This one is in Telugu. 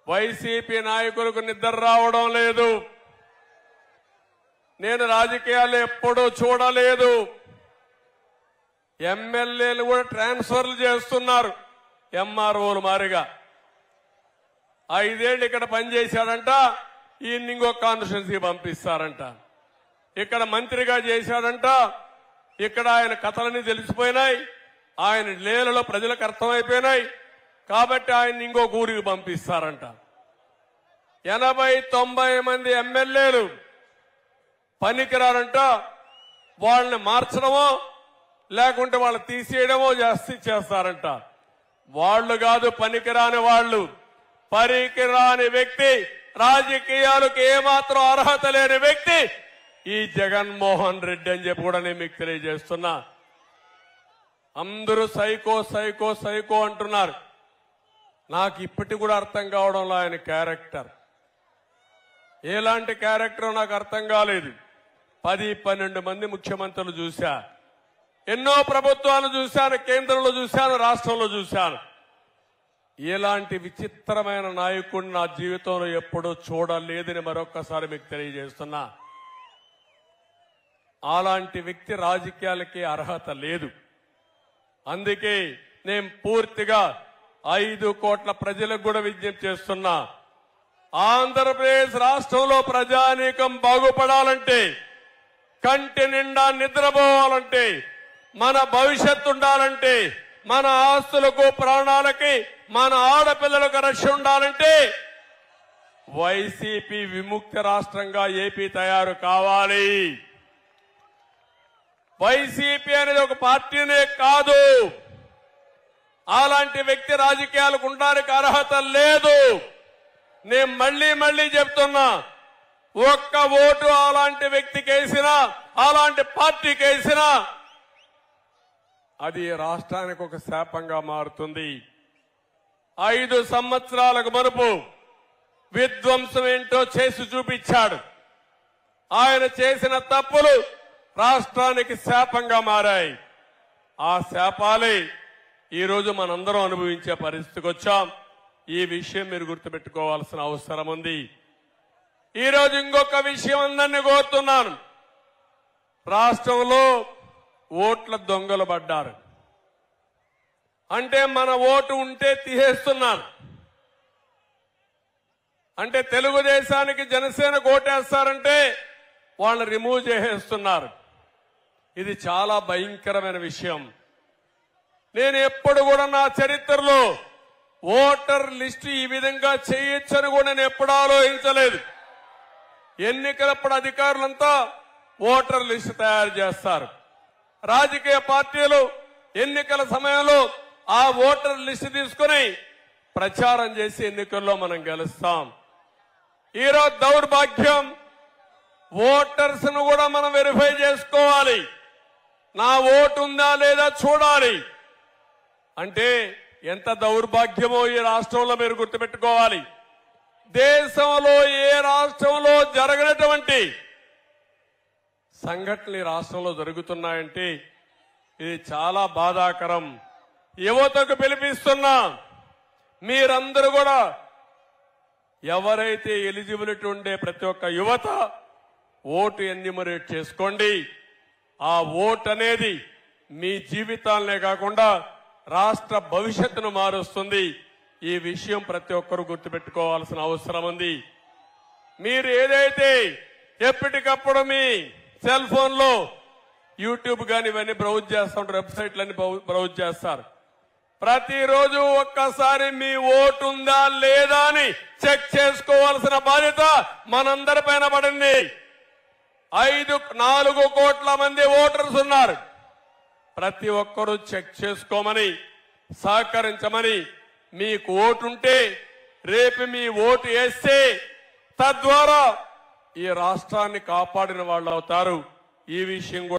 వైసీపీ నాయకులకు నిద్ర రావడం లేదు నేను రాజకీయాలు ఎప్పుడూ చూడలేదు ఎమ్మెల్యేలు కూడా ట్రాన్స్ఫర్లు చేస్తున్నారు ఎంఆర్ఓలు మారిగా ఐదేళ్లు ఇక్కడ పనిచేశాడంట ఈయన ఇంకో కాన్స్టిట్యున్సీ పంపిస్తారంట ఇక్కడ మంత్రిగా చేశాడంట ఇక్కడ ఆయన కథలన్నీ తెలిసిపోయినాయి ఆయన లీలలో ప్రజలకు అర్థమైపోయినాయి కాబట్టి ఆయన ఇంకో ఊరికి పంపిస్తారంట ఎనభై తొంభై మంది ఎమ్మెల్యేలు పనికిరారంట వాళ్ళని మార్చడమో లేకుంటే వాళ్ళు తీసేయడమో చేస్తే చేస్తారంట వాళ్ళు కాదు పనికిరాని వాళ్ళు పనికిరాని వ్యక్తి రాజకీయాలకు ఏమాత్రం అర్హత లేని వ్యక్తి ఈ జగన్మోహన్ రెడ్డి అని చెప్పి కూడా నేను మీకు తెలియజేస్తున్నా అందరూ సైకో సైకో సైకో అంటున్నారు నాకు ఇప్పటి కూడా అర్థం కావడంలో ఆయన క్యారెక్టర్ ఎలాంటి క్యారెక్టర్ నాకు అర్థం కాలేదు పది పన్నెండు మంది ముఖ్యమంత్రులు చూశా ఎన్నో ప్రభుత్వాలు చూశాను కేంద్రంలో చూశాను రాష్ట్రంలో చూశాను ఇలాంటి విచిత్రమైన నాయకుడిని నా జీవితంలో ఎప్పుడూ చూడలేదని మరొక్కసారి మీకు తెలియజేస్తున్నా అలాంటి వ్యక్తి రాజకీయాలకి అర్హత లేదు అందుకే నేను పూర్తిగా ఐదు కోట్ల ప్రజలకు కూడా విజ్ఞప్తి చేస్తున్నా ఆంధ్రప్రదేశ్ రాష్ట్రంలో ప్రజానీకం బాగుపడాలంటే కంటి నిండా నిద్రపోవాలంటే మన భవిష్యత్తు ఉండాలంటే మన ఆస్తులకు ప్రాణాలకి మన ఆడపిల్లలకు రక్ష ఉండాలంటే వైసీపీ విముక్త రాష్ట్రంగా ఏపీ తయారు కావాలి వైసీపీ అనేది ఒక పార్టీనే కాదు అలాంటి వ్యక్తి రాజకీయాలకు ఉండడానికి అర్హత లేదు నేను మళ్ళీ మళ్ళీ చెప్తున్నా ఒక్క ఓటు అలాంటి వ్యక్తికి వేసినా అలాంటి పార్టీకి వేసినా అది రాష్ట్రానికి ఒక శాపంగా మారుతుంది ఐదు సంవత్సరాలకు మరుపు విధ్వంసం ఏంటో చేసి చూపించాడు ఆయన చేసిన తప్పులు రాష్ట్రానికి శాపంగా మారాయి ఆ శాపాలే ఈ రోజు మనందరం అనుభవించే పరిస్థితికి వచ్చాం ఈ విషయం మీరు గుర్తుపెట్టుకోవాల్సిన అవసరం ఉంది ఈ రోజు ఇంకొక విషయం అందరినీ కోరుతున్నాను రాష్ట్రంలో ఓట్ల దొంగలు పడ్డారు అంటే మన ఓటు ఉంటే తీసేస్తున్నారు అంటే తెలుగుదేశానికి జనసేన ఓటేస్తారంటే వాళ్ళని రిమూవ్ చేసేస్తున్నారు ఇది చాలా భయంకరమైన విషయం నేను ఎప్పుడు కూడా నా చరిత్రలో ఓటర్ లిస్టు ఈ విధంగా చేయొచ్చని కూడా నేను ఎప్పుడు ఆలోచించలేదు ఎన్నికలప్పుడు అధికారులంతా ఓటర్ లిస్టు తయారు చేస్తారు రాజకీయ పార్టీలు ఎన్నికల సమయంలో ఆ ఓటర్ లిస్టు తీసుకుని ప్రచారం చేసి ఎన్నికల్లో మనం గెలుస్తాం ఈరోజు దౌర్భాగ్యం ఓటర్స్ ను కూడా మనం వెరిఫై చేసుకోవాలి నా ఓటు ఉందా లేదా చూడాలి అంటే ఎంత దౌర్భాగ్యమో ఈ రాష్ట్రంలో మీరు గుర్తుపెట్టుకోవాలి దేశంలో ఏ రాష్ట్రంలో జరగనటువంటి సంఘటనలు ఈ రాష్ట్రంలో జరుగుతున్నాయంటే ఇది చాలా బాధాకరం యువతకు పిలిపిస్తున్నా మీరందరూ కూడా ఎవరైతే ఎలిజిబిలిటీ ఉండే ప్రతి ఒక్క యువత ఓటు ఎన్యూమరేట్ చేసుకోండి ఆ ఓట్ అనేది మీ జీవితాలనే కాకుండా రాష్ట్ర భవిష్యత్తును మారుస్తుంది ఈ విషయం ప్రతి ఒక్కరూ గుర్తుపెట్టుకోవాల్సిన అవసరం ఉంది మీరు ఏదైతే ఎప్పటికప్పుడు మీ సెల్ ఫోన్ లో యూట్యూబ్ కానీ ఇవన్నీ బ్రౌజ్ చేస్తుంటారు వెబ్సైట్లన్నీ బ్రౌజ్ చేస్తారు ప్రతిరోజు ఒక్కసారి మీ ఓటు ఉందా లేదా అని చెక్ చేసుకోవాల్సిన బాధ్యత మనందరి పైన పడింది ఐదు నాలుగు కోట్ల మంది ఓటర్స్ ఉన్నారు ప్రతి ఒక్కరూ చెక్ చేసుకోమని సహకరించమని మీకు ఓటుంటే రేపు మీ ఓటు వేస్తే తద్వారా ఈ రాష్ట్రాన్ని కాపాడిన వాళ్ళు అవుతారు ఈ విషయం కూడా